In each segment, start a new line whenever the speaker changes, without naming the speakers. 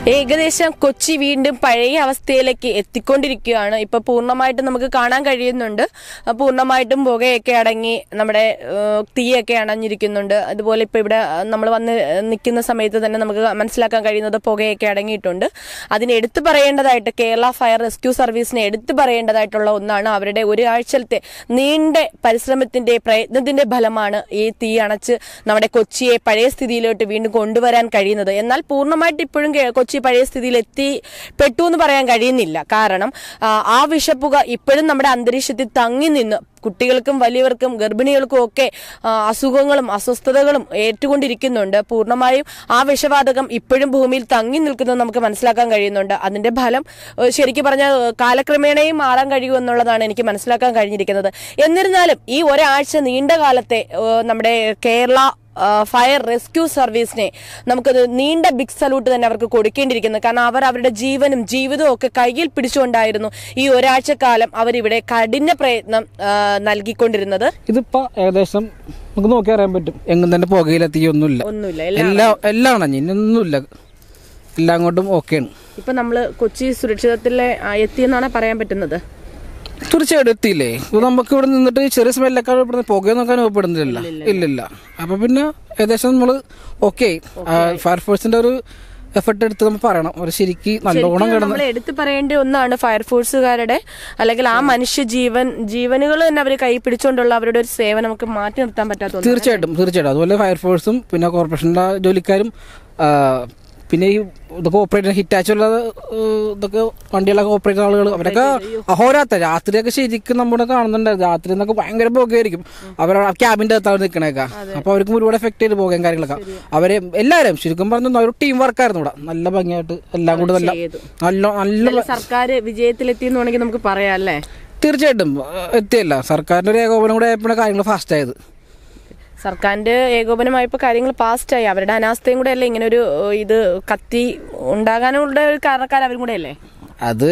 ഏകദേശം കൊച്ചി വീണ്ടും പഴയ അവസ്ഥയിലേക്ക് എത്തിക്കൊണ്ടിരിക്കുകയാണ് ഇപ്പൊ പൂർണ്ണമായിട്ടും നമുക്ക് കാണാൻ കഴിയുന്നുണ്ട് ആ, പൂർണ്ണമായിട്ടും പുകയൊക്കെ അടങ്ങി നമ്മുടെ ഏഹ്, തീയൊക്കെ അണഞ്ഞിരിക്കുന്നുണ്ട് അതുപോലെ ഇപ്പൊ ഇവിടെ നമ്മൾ വന്ന് നിൽക്കുന്ന സമയത്ത് തന്നെ നമുക്ക് മനസ്സിലാക്കാൻ കഴിയുന്നത് പുകയൊക്കെ അടങ്ങിയിട്ടുണ്ട് അതിന് എടുത്തു പറയേണ്ടതായിട്ട് കേരള ഫയർ റെസ്ക്യൂ സർവീസിനെ എടുത്തു പറയേണ്ടതായിട്ടുള്ള ഒന്നാണ് അവരുടെ ഒരാഴ്ചത്തെ നീണ്ട പരിശ്രമത്തിന്റെ പ്രയത്നത്തിന്റെ ഫലമാണ് ഈ തീ അണച്ച് നമ്മുടെ കൊച്ചിയെ പഴയ സ്ഥിതിയിലോട്ട് വീണ്ടും കൊണ്ടുവരാൻ കഴിയുന്നത് എന്നാൽ പൂർണ്ണമായിട്ട് ഇപ്പോഴും കേ- കൊച്ചി പഴയ സ്ഥിതിയിൽ എത്തിപ്പെട്ടു എന്ന് പറയാൻ കഴിയുന്നില്ല കാരണം ആ, ആ വിഷപ്പുക ഇപ്പോഴും നമ്മുടെ അന്തരീക്ഷത്തിൽ തങ്ങി നിന്ന് കുട്ടികൾക്കും വലിയവർക്കും ഗർഭിണികൾക്കും ഒക്കെ ആ, അസുഖങ്ങളും അസ്വസ്ഥതകളും ഏറ്റുകൊണ്ടിരിക്കുന്നുണ്ട് പൂർണ്ണമായും ആ വിഷവാതകം ഇപ്പോഴും ഭൂമിയിൽ തങ്ങി നിൽക്കുന്നത് നമുക്ക് മനസ്സിലാക്കാൻ കഴിയുന്നുണ്ട് അതിന്റെ ഫലം ഏഹ്, ശരിക്കും പറഞ്ഞാൽ ഏഹ്, കാലക്രമേണയും മാറാൻ കഴിയും എന്നുള്ളതാണ് എനിക്ക് മനസ്സിലാക്കാൻ കഴിഞ്ഞിരിക്കുന്നത് എന്നിരുന്നാലും ഈ ഒരാഴ്ച നീണ്ട കാലത്തെ ഏഹ്, നമ്മുടെ കേരള ആ, ഫയർ റെസ്ക്യൂ സർവീസിനെ നമുക്കത് നീണ്ട ബിഗ് സല്യൂട്ട് തന്നെ അവർക്ക് കൊടുക്കേണ്ടിയിരിക്കുന്നു കാരണം അവർ അവരുടെ ജീവനും ജീവിതവും ഒക്കെ കയ്യിൽ പിടിച്ചുകൊണ്ടായിരുന്നു ഈ ഒരാഴ്ച കാലം അവരിവിടെ കഠിന പ്രയത്നം ആ, നൽകിക്കൊണ്ടിരുന്നത്
ഇതിപ്പോ ഏകദേശം നമുക്ക് നോക്കി അറിയാൻ പറ്റും എങ്ങും തന്നെ പുകയില തീയൊന്നുമില്ല
ഒന്നുമില്ല
എല്ലാം എല്ലാം അണഞ്ഞു ഇനിയൊന്നുമില്ല എല്ലാം കൊണ്ടും ഓക്കെയാണ്
ഇപ്പൊ നമ്മള് കൊച്ചി സുരക്ഷിതത്തിലെ ആ, എത്തിയെന്നാണ് പറയാൻ പറ്റുന്നത്
തീർച്ചയായിട്ടും എത്തിയില്ലേ ഇത് നമുക്ക് ഇവിടെ നിന്നിട്ട് ചെറിയ സ്മെല്ലൊക്കെ ഇവിടെ പുകയൊന്നും നോക്കാൻ ഉപപ്പെടുന്നില്ല ഇല്ലില്ല അപ്പൊ പിന്നെ ഏകദേശം നമ്മള് ഓക്കെ ഫയർഫോഴ്സിന്റെ ഒരു എഫർട്ട് എടുത്ത് നമ്മൾ പറയണം അവർ ശരിക്ക് നല്ലോണം കിടന്ന്
നമ്മൾ എടുത്തു പറയേണ്ട ഒന്നാണ് ഫയർഫോഴ്സുകാരുടെ അല്ലെങ്കിൽ ആ മനുഷ്യ ജീവൻ ജീവനുകൾ തന്നെ അവർ കൈ പിടിച്ചുകൊണ്ടുള്ള അവരുടെ ഒരു സേവനം നമുക്ക് മാറ്റി നിർത്താൻ പറ്റാത്ത ഒന്നാണ്.
തീർച്ചയായിട്ടും തീർച്ചയായിട്ടും അതുപോലെ ഫയർഫോഴ്സും പിന്നെ കോർപ്പറേഷൻ്റെ ജോലിക്കാരും ആ, പിന്നെ ഈ ഇതൊക്കെ ഓപ്പറേറ്റ് ഹിറ്റാച്ചുള്ള ഇതൊക്കെ വണ്ടികളൊക്കെ ഓപ്പറേറ്റ് ചെയ്യുന്ന ആളുകൾ അവരൊക്കെ അഹോരാത്ര രാത്രിയൊക്കെ ശരിക്കും നമ്മുടെ കാണുന്നുണ്ടായിരുന്നു രാത്രി എന്നൊക്കെ ഭയങ്കര പുകയായിരിക്കും അവർ ക്യാബിന്റെ അകത്താണ് നിൽക്കണേക്ക അപ്പൊ അവർക്കും ഒരുപാട് എഫക്ട് ചെയ്ത് പോകുകയും കാര്യങ്ങളൊക്കെ അവരെ എല്ലാവരും ശരിക്കും പറഞ്ഞു ഒരു ടീം വർക്കായിരുന്നു ഇവിടെ നല്ല ഭംഗിയായിട്ട് എല്ലാം കൂടെ നല്ല
ചെയ്തു.
നല്ല നല്ല
എന്തായാലും സർക്കാർ വിജയത്തിലെത്തി എന്ന് വേണമെങ്കിൽ നമുക്ക് പറയാം അല്ലേ
തീർച്ചയായിട്ടും ആ, എത്തിയല്ല സർക്കാരിന്റെ ഒരു ഏകോപനം കൂടെ ആയപ്പോഴാണ് കാര്യങ്ങൾ ഫാസ്റ്റ് ആയത്
സർക്കാരിന്റെ ഏകോപനമായപ്പോൾ കാര്യങ്ങൾ പാസ്റ്റായി അവരുടെ അനാസ്ഥയും കൂടെ അല്ലേ ഇങ്ങനെ ഒരു ഏഹ്, ഇത് കത്തി ഉണ്ടാകാനുള്ള ഒരു കാരണക്കാർ അവരും കൂടെ അല്ലേ
അത്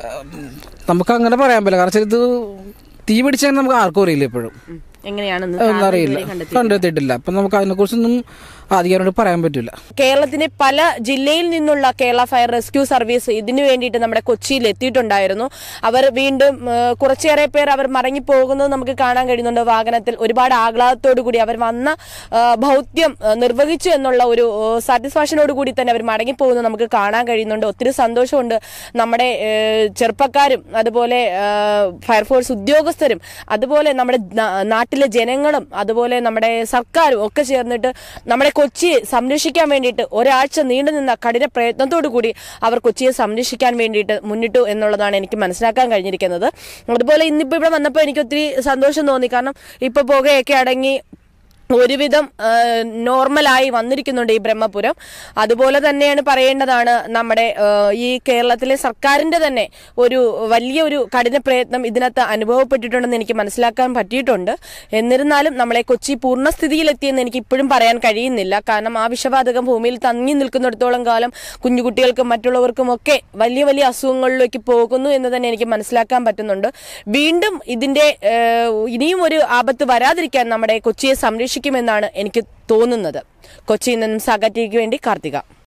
നമുക്ക് അങ്ങനെ പറയാൻ പറ്റില്ല കാരണം വെച്ചാൽ ഇത് തീ പിടിച്ചാൽ നമുക്ക് ആർക്കും അറിയില്ല ഇപ്പോഴും
എങ്ങനെയാണെന്ന്
ഒന്നും അറിയില്ല കണ്ടെത്തിയിട്ടില്ല അപ്പൊ നമുക്ക് അതിനെക്കുറിച്ചൊന്നും അധികാരിയോട് പറയാൻ പറ്റില്ല
കേരളത്തിന്റെ പല ജില്ലയിൽ നിന്നുള്ള കേരള ഫയർ റെസ്ക്യൂ സർവീസ് ഇതിനു വേണ്ടിയിട്ട് നമ്മുടെ കൊച്ചിയിൽ എത്തിയിട്ടുണ്ടായിരുന്നു അവർ വീണ്ടും ഏഹ്, കുറച്ചേറെ പേർ അവർ മടങ്ങിപ്പോകുന്നത് നമുക്ക് കാണാൻ കഴിയുന്നുണ്ട് വാഹനത്തിൽ ഒരുപാട് ആഹ്ലാദത്തോടു കൂടി അവർ വന്ന ഏഹ്, ദൗത്യം ഏഹ്, നിർവഹിച്ചു എന്നുള്ള ഒരു സാറ്റിസ്ഫാക്ഷനോട് കൂടി തന്നെ അവർ മടങ്ങിപ്പോകുന്നത് നമുക്ക് കാണാൻ കഴിയുന്നുണ്ട് ഒത്തിരി സന്തോഷമുണ്ട് നമ്മുടെ ഏഹ്, ചെറുപ്പക്കാരും അതുപോലെ ഏഹ്, ഫയർഫോഴ്സ് ഉദ്യോഗസ്ഥരും അതുപോലെ നമ്മുടെ നാ- നാട്ടിലെ ജനങ്ങളും അതുപോലെ നമ്മുടെ സർക്കാരും ഒക്കെ ചേർന്നിട്ട് നമ്മുടെ കൊച്ചിയെ സംരക്ഷിക്കാൻ വേണ്ടിയിട്ട് ഒരാഴ്ച നീണ്ടു നിന്ന കഠിന പ്രയത്നത്തോടു കൂടി അവർ കൊച്ചിയെ സംരക്ഷിക്കാൻ വേണ്ടിയിട്ട് മുന്നിട്ടു എന്നുള്ളതാണ് എനിക്ക് മനസ്സിലാക്കാൻ കഴിഞ്ഞിരിക്കുന്നത് അതുപോലെ ഇന്നിപ്പോൾ ഇവിടെ വന്നപ്പോൾ എനിക്ക് ഒത്തിരി സന്തോഷം തോന്നി കാരണം ഇപ്പോൾ പുകയൊക്കെ അടങ്ങി ഒരുവിധം ആ, നോർമലായി വന്നിരിക്കുന്നുണ്ട് ഈ ബ്രഹ്മപുരം അതുപോലെ തന്നെയാണ് പറയേണ്ടതാണ് നമ്മുടെ ആ, ഈ കേരളത്തിലെ സർക്കാരിന്റെ തന്നെ ഒരു വലിയ ഒരു കഠിന പ്രയത്നം ഇതിനകത്ത് അനുഭവപ്പെട്ടിട്ടുണ്ടെന്ന് എനിക്ക് മനസ്സിലാക്കാൻ പറ്റിയിട്ടുണ്ട് എന്നിരുന്നാലും നമ്മളെ കൊച്ചി പൂർണ്ണസ്ഥിതിയിലെത്തിയെന്ന് എനിക്ക് ഇപ്പോഴും പറയാൻ കഴിയുന്നില്ല കാരണം ആ വിഷവാതകം ഭൂമിയിൽ തങ്ങി നിൽക്കുന്നിടത്തോളം കാലം കുഞ്ഞുകുട്ടികൾക്കും മറ്റുള്ളവർക്കും ഒക്കെ വലിയ വലിയ അസുഖങ്ങളിലേക്ക് പോകുന്നു എന്ന് തന്നെ എനിക്ക് മനസ്സിലാക്കാൻ പറ്റുന്നുണ്ട് വീണ്ടും ഇതിന്റെ ഏഹ്, ഇനിയും ഒരു ആപത്ത് വരാതിരിക്കാൻ നമ്മുടെ കൊച്ചിയെ സംരക്ഷിക്കുമെന്നാണ് എനിക്ക് തോന്നുന്നത് കൊച്ചിയിൽ നിന്നും സാഗറ്റിക്ക് വേണ്ടി കാർത്തിക